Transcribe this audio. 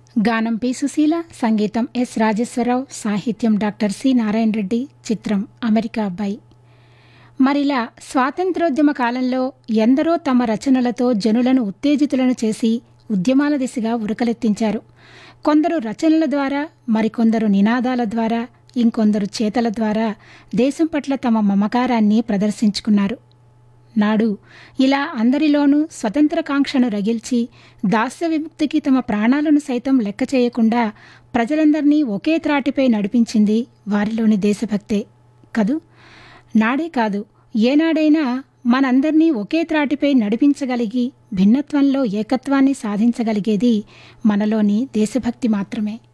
గానం పి సుశీల సంగీతం ఎస్ రాజేశ్వరరావు సాహిత్యం డాక్టర్ సి నారాయణ రెడ్డి చిత్రం అమెరికా అబ్బాయి మరిలా స్వాతంత్రోద్యమ కాలంలో ఎందరో తమ రచనలతో జనులను ఉత్తేజితులను చేసి ఉద్యమాల దిశగా ఉరకలెత్తించారు కొందరు రచనల ద్వారా మరికొందరు నినాదాల ద్వారా ఇంకొందరు చేతల ద్వారా దేశం పట్ల తమ మమకారాన్ని ప్రదర్శించుకున్నారు నాడు ఇలా అందరిలోనూ స్వతంత్రకాంక్షను రగిల్చి దాస్య విముక్తికి తమ ప్రాణాలను సైతం లెక్క చేయకుండా ప్రజలందరినీ ఒకే త్రాటిపై నడిపించింది వారిలోని దేశభక్తే కదూ నాడే కాదు ఏనాడైనా మనందరినీ ఒకే త్రాటిపై నడిపించగలిగి భిన్నత్వంలో ఏకత్వాన్ని సాధించగలిగేది మనలోని దేశభక్తి మాత్రమే